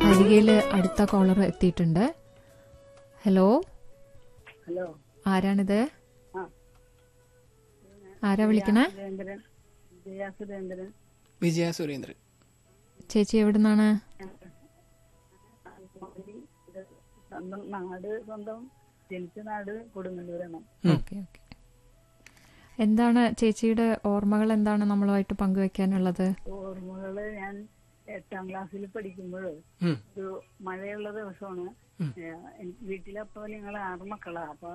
അരികയിൽ അടുത്ത കോളർ എത്തിയിട്ടുണ്ട് hello hello ആരാണിത് ആ ആരാ വിളിക്കണേ സുരേന്ദ്രൻ ജയ സുരേന്ദ്രൻ വിജയ സുരേന്ദ്രൻ ചേച്ചി എവിടുന്നാണ് ഇത് സ്വന്തം നാട് സ്വന്തം ജനിച്ച നാട് കൊടുങ്ങല്ലൂരാണ് ഓക്കെ ഓക്കെ എന്താണ് ചേച്ചിയുടെ ഓർമ്മകൾ എന്താണ് നമ്മളുമായിട്ട് പങ്കുവെക്കാനുള്ളത് ഓർമ്മകള് ഞാൻ എട്ടാം ക്ലാസ്സിൽ പഠിക്കുമ്പോൾ ഉം. ഒരു മഴയുള്ള ദിവസമാണ് ഉം. ഏഹ് എനിക്ക് വീട്ടിലപ്പോ ഞങ്ങൾ ആറ് മക്കളാ അപ്പൊ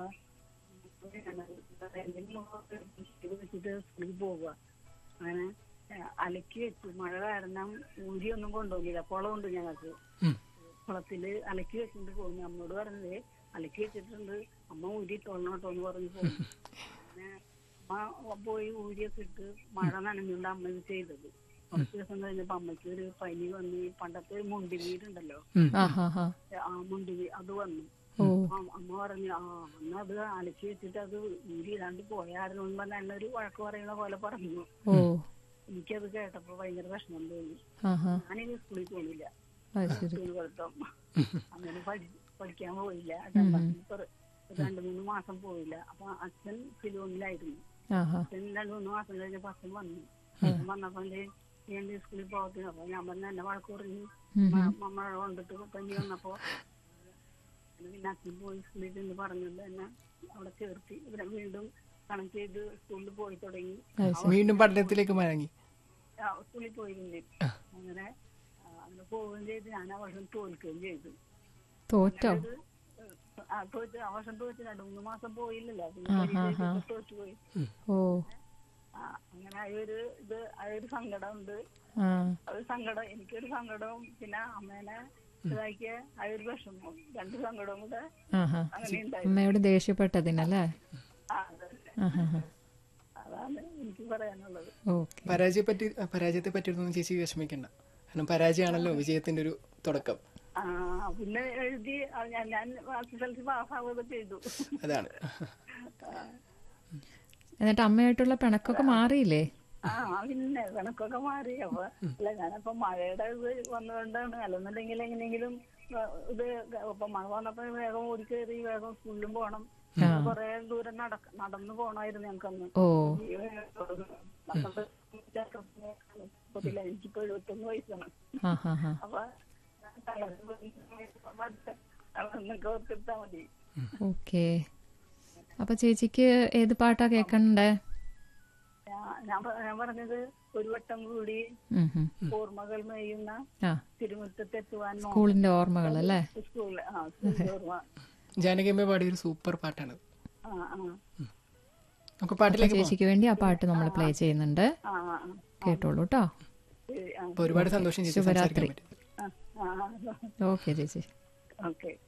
എന്തെങ്കിലും ഇത് വെച്ചിട്ട് സ്കൂളിൽ പോവുക അങ്ങനെ ഏഹ് അലക്കി വെച്ചു മഴ കാരണം ഊരിയൊന്നും കൊണ്ടുപോകില്ല കുളമുണ്ട് ഞങ്ങൾക്ക് ഉം. കുളത്തില് അലക്കി വെച്ചിട്ട് പോകുന്നു അമ്മയോട് പറഞ്ഞത് അലക്കി വെച്ചിട്ടുണ്ട് അമ്മ ഊരി ഇട്ടോളണം കേട്ടോ എന്ന് പറഞ്ഞു പോകും പിന്നെ അമ്മ പോയി ഊരിയൊക്കെ ഇട്ട് മഴ നനഞ്ഞുകൊണ്ട് അമ്മ ഇത് ചെയ്തത് കുറച്ച് ദിവസം കഴിഞ്ഞപ്പോ അമ്മയ്ക്ക് ഒരു പനി വന്ന് ഈ പണ്ടത്തെ ഒരു മുണ്ടിനീരുണ്ടല്ലോ ഉം. ആ ഹാ ഹാ ആ മുണ്ടിനി അത് വന്നു ഓ ആ, അമ്മ പറഞ്ഞു ആ അന്ന് അത് അലക്കി വെച്ചിട്ട് അത് ഊരി ഇടാണ്ട് പോയായിരുന്നു എന്ന് പറഞ്ഞ എന്നെ ഒരു വഴക്ക് പറയുന്ന പോലെ പറഞ്ഞു ഓ എനിക്കത് കേട്ടപ്പോ ഭയങ്കര വിഷമം തോന്നി ആ ഹാ ഞാനിനി സ്കൂളിൽ പോകുന്നില്ല അത് ശരി സ്കൂൾ പഠിത്തം അങ്ങനെ പഠി പഠിക്കാൻ പോയില്ല രണ്ടാം ക്ലാസ്സിൽ ഒരു രണ്ടു മൂന്ന് മാസം പോയില്ല അപ്പൊ അച്ഛൻ സിലോണിലായിരുന്നു ആ ഹാ അച്ഛൻ രണ്ടു മൂന്ന് മാസം കഴിഞ്ഞപ്പോ അച്ഛൻ വന്നു അച്ഛൻ വന്നപ്പോ എന്തേ നീ എന്റെ സ്കൂളിൽ പോകത്തില്ല അപ്പൊ ഞാൻ പറഞ്ഞ എന്നെ വഴക്ക് പറഞ്ഞു മ- മഴ കൊണ്ടിട്ട് പനി വന്നപ്പോ പിന്നെ അച്ഛൻ പോയി സ്കൂളിൽ ചെന്ന് പറഞ്ഞിട്ട് എന്നെ അവിടെ ചേർത്തി ഇവിടെ വീണ്ടും കണക്ട് ചെയ്ത് സ്കൂളിൽ പോയി തുടങ്ങി വീണ്ടും പഠനത്തിലേക്ക് മടങ്ങി ആ, സ്കൂളിൽ പോയിരുന്നു അങ്ങനെ ആ, അങ്ങനെ പോവുകയും ചെയ്ത് ഞാൻ ആ വർഷം തോൽക്കുകയും ചെയ്തു തോറ്റോ ഇത്, ആ, തോറ്റ് ആ വർഷം തോറ്റ് രണ്ടു മൂന്ന് മാസം പോയില്ലല്ലോ പിന്നെ പരീക്ഷ എഴുതിയപ്പോ തോറ്റുപോയി ഓ ആ, അങ്ങനെ ആ ഒരു ഇത് ആ ഒരു സങ്കടം ഉണ്ട് ആ അത് സങ്കടം എനിക്കൊരു സങ്കടവും പിന്നെ അമ്മേനെ ഇതാക്കിയ ആ ഒരു വിഷമവും രണ്ട് സങ്കടവും കൂടെ ആ ഹാ അങ്ങനെ ഉണ്ടായി അമ്മയോട് ദേഷ്യപ്പെട്ടതിനല്ലേ ആ, അതന്നെ. ആ ഹാ ഹാ അതാണ് എനിക്ക് പറയാനുള്ളത് ഓക്കെ പരാജയപ്പറ്റി പരാജയത്തെ പറ്റിയിട്ടൊന്നും ചേച്ചി വിഷമിക്കണ്ട കാരണം പരാജയമാണല്ലോ വിജയത്തിന്റെ ഒരു തുടക്കം ആ പിന്നെ എഴുതി ആ, ഞാൻ ഞാൻ എസ് എൽ സി പാസ്സാവുകയൊക്കെ ചെയ്തു അതാണ് എന്നിട്ട് അമ്മയായിട്ടുള്ള പിണക്കൊക്കെ മാറിയില്ലേ ആ പിന്നെ കണക്കൊക്കെ മാറി അപ്പൊ അല്ല ഞാനപ്പോ മഴയുടെ ഇത് വന്നുകൊണ്ടാണ് അല്ലെന്നുണ്ടെങ്കിൽ എങ്ങനെയെങ്കിലും ആ, ഇത് ഇപ്പൊ മഴ വന്നപ്പോ വേഗം ഓടി കയറി വേഗം സ്കൂളിലും പോണം കൊറേ ദൂരം നടക്ക നടന്നു പോണായിരുന്നു ഞങ്ങൾക്കന്ന് ഓ ഈ, നമ്മുടെ ചെറുപ്പത്തില് എനിക്കിപ്പോ എഴുപത്തൊന്ന് വയസ്സാണ് ആ ഹാ ഹാ അപ്പൊ തളർന്നൊക്കെ ഓർത്തിട്ടാ മതി ഓക്കെ അപ്പൊ ചേച്ചിക്ക് ഏത് പാട്ടാ കേക്കണ്ടേ ഞാ- ഞാൻ പ- ഞാൻ പറഞ്ഞത് ഒരു വട്ടം കൂടി ഉം, ഉം. ഓർമ്മകൾ മേയുന്ന ആ തിരുമുറ്റത്തെത്തുവാൻ മോ- സ്കൂളിന്റെ ഓർമ്മകൾ അല്ലേ സ്കൂളിൽ ആ സ്കൂളിൽ ഓർമ്മ ജാനകിയമ്മ പാടിയ ഒരു സൂപ്പർ പാട്ടാണ് ആ ആ നമുക്ക് അപ്പൊ പാട്ടിലേക്ക് പോകാം ചേച്ചിക്ക് വേണ്ടി ആ പാട്ട് നമ്മൾ പ്ലേ ചെയ്യുന്നുണ്ട് ആ ആ കേട്ടോളൂ കേട്ടോ ശരി, ആ അപ്പൊ ഒരുപാട് സന്തോഷം ചേച്ചി സംസാരിക്കാൻ പറ്റി ആ ആ ഓക്കെ ചേച്ചി ഓക്കെ